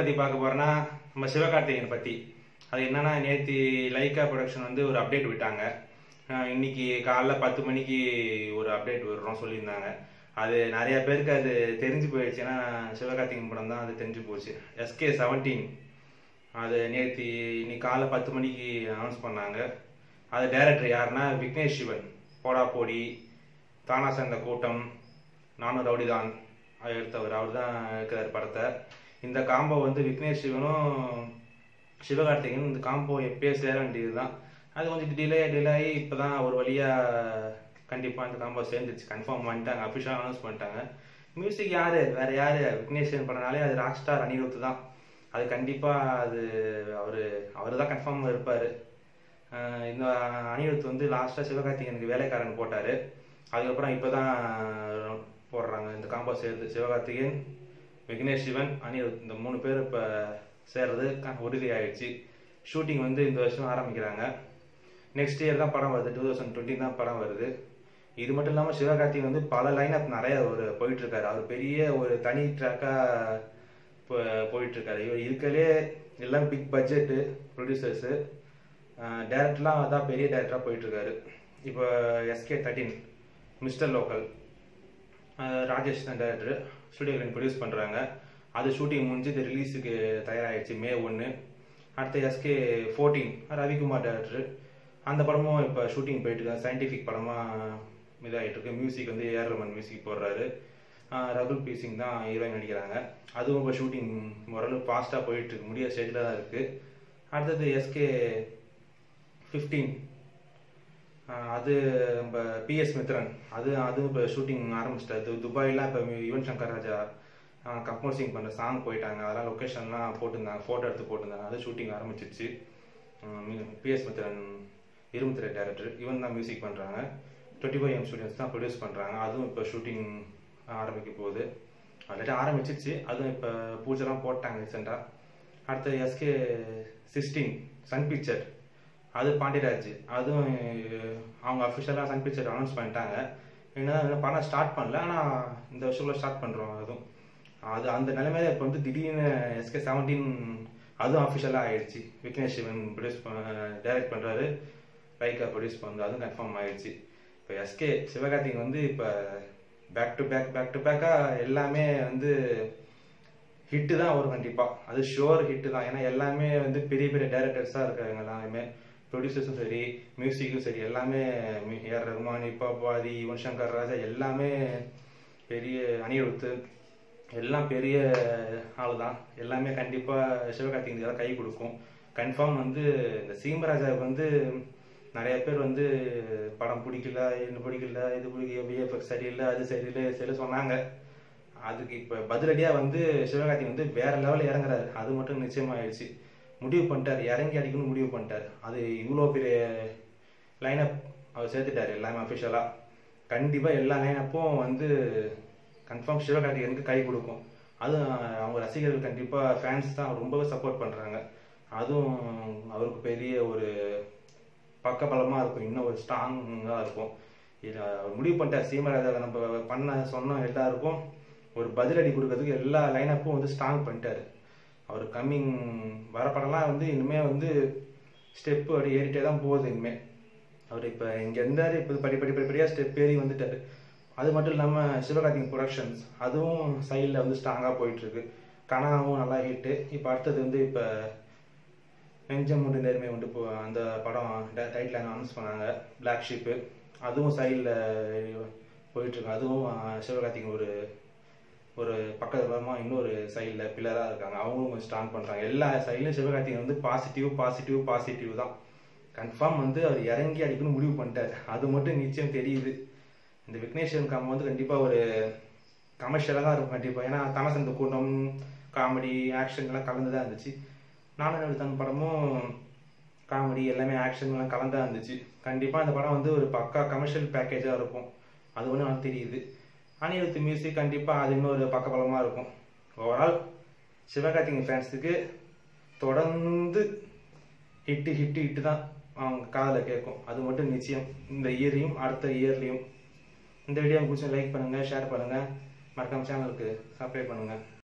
பத்தி பார்க்க போறேன்னா நம்ம சிவகார்த்திகேயன் பத்தி அது என்னன்னா நேத்தி லைக்கா ப்ரொடக்ஷன் வந்து ஒரு அப்டேட் விட்டாங்க அஹ் இன்னைக்கு காலைல பத்து மணிக்கு ஒரு அப்டேட் விடுறோம் சொல்லியிருந்தாங்க அது நிறைய பேருக்கு அது தெரிஞ்சு போயிடுச்சு ஏன்னா சிவகார்த்திகேயன் படம் தான் அது தெரிஞ்சு போச்சு எஸ்கே செவன்டீன் அது நேத்தி இன்னைக்கு காலைல பத்து மணிக்கு அனௌன்ஸ் பண்ணாங்க அது டைரக்டர் யாருன்னா விக்னேஷ் சிவன் போடா போடி தானா சேர்ந்த கூட்டம் நானும் ரவுடிதான் அது எடுத்தவர் அவர் தான் இருக்கிறார் படத்தை இந்த காம்போ வந்து விக்னேஷ் சிவனும் சிவகார்த்திகேயன் இந்த காம்போ எப்பயே சேர வேண்டியது தான் அது கொஞ்சம் டிலே டிலே ஆகி இப்போ தான் ஒரு வழியாக கண்டிப்பாக இந்த காம்போ சேர்ந்துச்சு கன்ஃபார்ம் பண்ணிட்டாங்க அஃபிஷியலாக அனௌன்ஸ் பண்ணிட்டாங்க மியூசிக் யாரு வேற யாரு விக்னேஷ் சிவன் பண்ணனாலே அது ராக் ஸ்டார் அனிருத் தான் அது கண்டிப்பாக அது அவர் அவர் தான் கன்ஃபார்ம் இருப்பார் இந்த அனிருத் வந்து லாஸ்ட்டாக சிவகார்த்திகேயனுக்கு வேலைக்காரன் போட்டார் அதுக்கப்புறம் இப்போ தான் போடுறாங்க இந்த காம்போ சேர்ந்து சிவகார்த்திகேயன் விக்னேஷ் சிவன் அனிருத் இந்த மூணு பேர் இப்போ சேர்றது க- உறுதி ஆயிடுச்சு ஷூட்டிங் வந்து இந்த வருஷம் ஆரம்பிக்கிறாங்க நெக்ஸ்ட் இயர் தான் படம் வருது டூ தௌசண்ட் டுவெண்ட்டி தான் படம் வருது இது மட்டும் இல்லாமல் சிவகார்த்திகேயன் வந்து பல லைனப் நிறைய ஒரு போயிட்டு இருக்காரு அவர் பெரிய ஒரு தனி ட்ராக்காக போயிட்டு இருக்காரு இவர் இருக்கலே எல்லாம் பிக் பட்ஜெட்டு ப்ரொடியூசர்ஸு டேரக்டர்லாம் அதான் பெரிய டேரக்டராக போயிட்டு இருக்காரு இப்போ SK thirteen mister local Rajesh தான் டேரக்டர் ஸ்டுடியோவில் ப்ரொடியூஸ் பண்ணுறாங்க அது ஷூட்டிங் முடிஞ்சு இது ரிலீஸுக்கு தயாராகிடுச்சு மே ஒன்று அடுத்து எஸ்கே ஃபோர்டீன் ரவிக்குமார் டேரக்டர் அந்த படமும் இப்போ ஷூட்டிங் போயிட்டு இருக்கு சயின்டிஃபிக் படமாக இதாகிட்டு இருக்கு மியூசிக் வந்து ஏஆர் ரமன் மியூசிக் போடுறாரு ஆஹ் ரகுல் பி சிங் தான் ஹீரோயின் நடிக்கிறாங்க அதுவும் இப்போ ஷூட்டிங் ஓரளவு ஃபாஸ்ட்டாக போயிட்டு இருக்கு முடிய ஸ்டேஜில் தான் இருக்குது அடுத்தது எஸ்கே ஃபிஃப்டீன் அது நம்ம பிஎஸ் மித்ரன் அது அதுவும் இப்போ ஷூட்டிங் ஆரம்பிச்சிட்டாரு துபாயிலாம் இப்போ யுவன் சங்கர் ராஜா கம்போசிங் பண்ணுற சாங் போயிட்டாங்க அதெல்லாம் லொக்கேஷன்லாம் போட்டிருந்தாங்க ஃபோட்டோ எடுத்து போட்டிருந்தாங்க அது ஷூட்டிங் ஆரம்பிச்சிருச்சு பிஎஸ் மித்ரன் இரும்புத்திரை டேரக்டர் இவன் தான் மியூசிக் பண்ணுறாங்க டுவெண்ட்டி ஃபைவ் எம் ஸ்டூடியோஸ் தான் ப்ரொடியூஸ் பண்ணுறாங்க அதுவும் இப்போ ஷூட்டிங் ஆரம்பிக்க போகுது ஆல்ரெடி ஆரம்பிச்சிருச்சு அதுவும் இப்போ பூஜைலாம் போட்டாங்க ரீசெண்டாக அடுத்து எஸ்கே சிக்ஸ்டீன் சன் பிக்சர் அது பாண்டியராஜ் அதுவும் அஹ், அவங்க அஃபிஷியலாக சன் பிக்சர் அனௌன்ஸ் பண்ணிட்டாங்க என்ன படம் ஸ்டார்ட் பண்ணல ஆனால் இந்த வருஷக்குள்ள ஸ்டார்ட் பண்ணுறோம் அதுவும் அது அந்த நிலைமையில இப்போ வந்து திடீர்னு எஸ்கே செவன்டீன் அதுவும் அஃபிஷியலாக ஆயிடுச்சு விக்னேஷ் சிவன் ப்ரொடியூஸ் டைரக்ட் பண்ணுறாரு லைக்கா ப்ரொடியூஸ் பண்ணுறது அதுவும் கன்ஃபார்ம் ஆயிடுச்சு இப்போ எஸ்கே சிவகார்த்திகேயன் வந்து இப்போ back to back back to பேக்காக எல்லாமே வந்து ஹிட்டு தான் வரும் கண்டிப்பாக அது ஷோர் ஹிட்டு தான் ஏன்னா எல்லாமே வந்து பெரிய பெரிய டேரக்டர்ஸாக இருக்காங்க எல்லாருமே ப்ரொடியூசர்ஸும் சரி மியூசிக்கும் சரி எல்லாமே மி- ஏஆர் ரஹ்மான் இப்போ பாதி யுவன் சங்கர் ராஜா எல்லாமே பெரிய அணியெடுத்து எல்லாம் பெரிய ஆள் தான் எல்லாமே கண்டிப்பாக சிவகார்த்திகேயன் தான் கை கொடுக்கும் கன்ஃபார்ம் வந்து இந்த சீமராஜாவுக்கு வந்து நிறைய பேர் வந்து படம் பிடிக்கல என்ன பிடிக்கல இது பிடிக்கல விஎஃப்எக்ஸ் சரியில்லை அது சரியில்லை சரி சொன்னாங்க அதுக்கு இப்போ பதிலடியாக வந்து சிவகார்த்திகேயன் வந்து வேற லெவலில் இறங்குறாரு அது மட்டும் நிச்சயமாயிடுச்சு முடிவு பண்ணிட்டார் இறங்கி அடிக்கணும்னு முடிவு பண்ணிட்டார் அது இவ்வளோ பெரிய லைனப் அவர் சேர்த்துட்டாரு எல்லாமே அஃபிஷியலாக கண்டிப்பாக எல்லா லைனப்பும் வந்து கன்ஃபார்ம் சிவகார்த்திகேயனுக்கு கை கொடுக்கும் அதுவும் அவங்க ரசிகர்கள் கண்டிப்பாக ஃபேன்ஸ் தான் ரொம்பவே சப்போர்ட் பண்ணுறாங்க அதுவும் அவருக்கு பெரிய ஒரு பக்கபலமாக இருக்கும் இன்னும் ஒரு ஸ்ட்ராங்காக இருக்கும் இது அவர் முடிவு பண்ணிட்டார் சீமராஜாவை நம்ம பண்ண சொன்ன எல்லாருக்கும் ஒரு பதிலடி கொடுக்கறதுக்கு எல்லா லைனப்பும் வந்து ஸ்ட்ராங் பண்ணிட்டாரு அவர் கம்மிங் வர படம்லாம் வந்து இனிமே வந்து ஸ்டெப்பு அப்படி ஏறிட்டே தான் போகுது இனிமே அவர் இப்போ இங்கே இருந்தார் இப்போ படி படி படிப்படியாக ஸ்டெப் ஏறி வந்துட்டாரு அது மட்டும் இல்லாமல் சிவகார்த்திகேயன் ப்ரொடக்ஷன்ஸ் அதுவும் சைடில் வந்து ஸ்ட்ராங்காக போயிட்டுருக்கு கனாவும் நல்லா ஹிட்டு இப்போ அடுத்தது வந்து இப்போ நெஞ்சம் உண்டு நேர்மை உண்டு போ அந்த படம் டைட்டில் அனௌன்ஸ் பண்ணாங்க பிளாக் ஷீப்பு அதுவும் சைடில் போயிட்டுருக்கு அதுவும் அஹ், சிவகார்த்திகேயன் ஒரு ஒரு பக்கத்துலமாக இன்னொரு சைடில் பில்லராக இருக்காங்க அவங்களும் கொஞ்சம் ஸ்ட்ராங் பண்ணுறாங்க எல்லா சைட்லையும் சிவகார்த்திகேயன் வந்து பாசிட்டிவ் பாசிட்டிவ் பாசிட்டிவ் தான் கன்ஃபார்ம் வந்து அவர் இறங்கி அடிக்கணும் முடிவு பண்ணிட்டார் அது மட்டும் நிச்சயம் தெரியுது இந்த விக்னேஸ்வரன் காம வந்து கண்டிப்பாக ஒரு கமர்ஷியலாக தான் இருக்கும் கண்டிப்பாக ஏன்னா தனசந்த கூட்டம் காமெடி ஆக்ஷன் எல்லாம் கலந்து தான் இருந்துச்சு நானும் எடுத்தான் படமும் காமெடி எல்லாமே ஆக்ஷன் எல்லாம் கலந்தா இருந்துச்சு கண்டிப்பாக அந்த படம் வந்து ஒரு பக்கா கமர்ஷியல் பேக்கேஜாக இருக்கும் அது ஒன்று எனக்கு தெரியுது அனிருத் மியூசிக் கண்டிப்பாக அது இன்னொரு பக்கபலமாக இருக்கும் ஓவரால் சிவகார்த்திகேயன் ஃபேன்ஸுக்கு தொடர்ந்து ஹிட்டு ஹிட்டு ஹிட்டு தான் அவங்க காதில் கேட்கும் அது மட்டும் நிச்சயம் இந்த இயர்லையும் அடுத்த இயர்லையும் இந்த வீடியோ பிடிச்ச லைக் பண்ணுங்கள் ஷேர் பண்ணுங்கள் மறக்காம சேனலுக்கு சப்ஸ்கிரைப் பண்ணுங்கள்